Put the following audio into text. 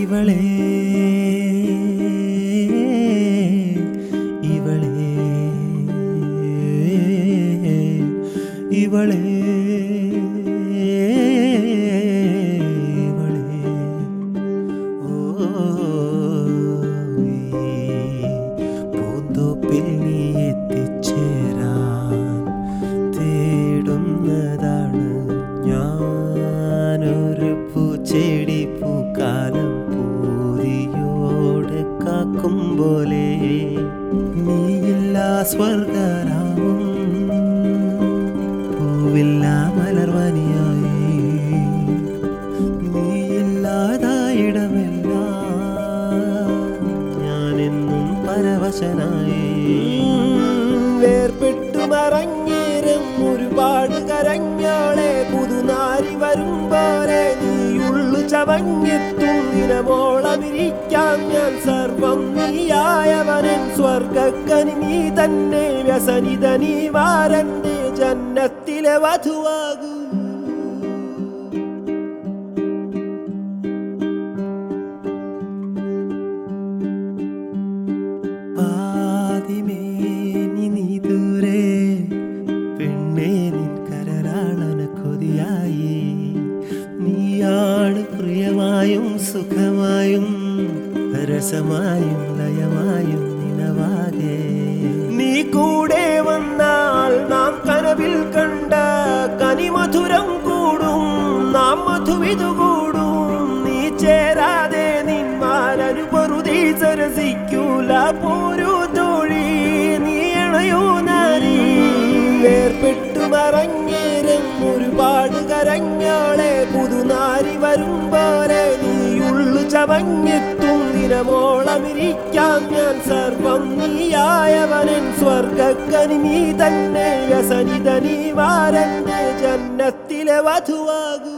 ഇവളെ ഇവളെ ഇവളെ ഇവളെ ഓ ഈ പൂന്തോപ്പിൽ നീ എത്തിച്ചേരാൻ തേടുന്നതാണ് ഞാനൊരു പൂച്ചെടി പൂക്കാലം പൂതിയോടെ കാക്കും പോലെ നീയില്ല സ്വർഗരാമം പൂവില്ല മലർവനിയായി നീയില്ലാതായിടമില്ല ഞാനെന്നും പരവശനായി വേർപെട്ടു മറങ്ങേരം ഒരുപാട് കരഞ്ഞോളെ പുതുനാരി വരും പോലെ നീയുള്ളു ചവഞ്ഞെത്തും ദിനമോളമിരിക്കാം ഞാൻ സർവം നീയായവനൻ സ്വർഗക്കനി നീ തന്നെ വ്യസനിത നീ വാരന്റെ ജന്നത്തിലെ വധുവാകൂ പാതിമേനി നീ ദൂരെ പെണ്ണേ നിൻ കരരാളന കൊതിയായി നീയാണ് പ്രിയമായും സുഖമായും രസമായും ലയമായും നിലവാകെ നീ കൂടെ വന്നാൽ നാം കനവിൽ കണ്ട കനിമധുരം കൂടും നാം മധുവിതു കൂടും നീ ചേരാതെ നിന്മാരൊരു പൊറുതി സരസിക്കൂല പോരൂ തോഴി നീ അണയോ നാരി വേർപെട്ടു മറങ്ങേരം ഒരുപാട് കരഞ്ഞോളെ പുതുനാരി വരും പോലെ നീയുള്ളു ചവഞ്ഞെത്തും ദിനമോളമിരിക്കാം ഞാൻ സർവം നീയായവനൻ സ്വർഗക്കനി നീ തന്നെ വ്യസനിത നീ വാരന്റെ ജന്നത്തിലെ വധുവാകൂ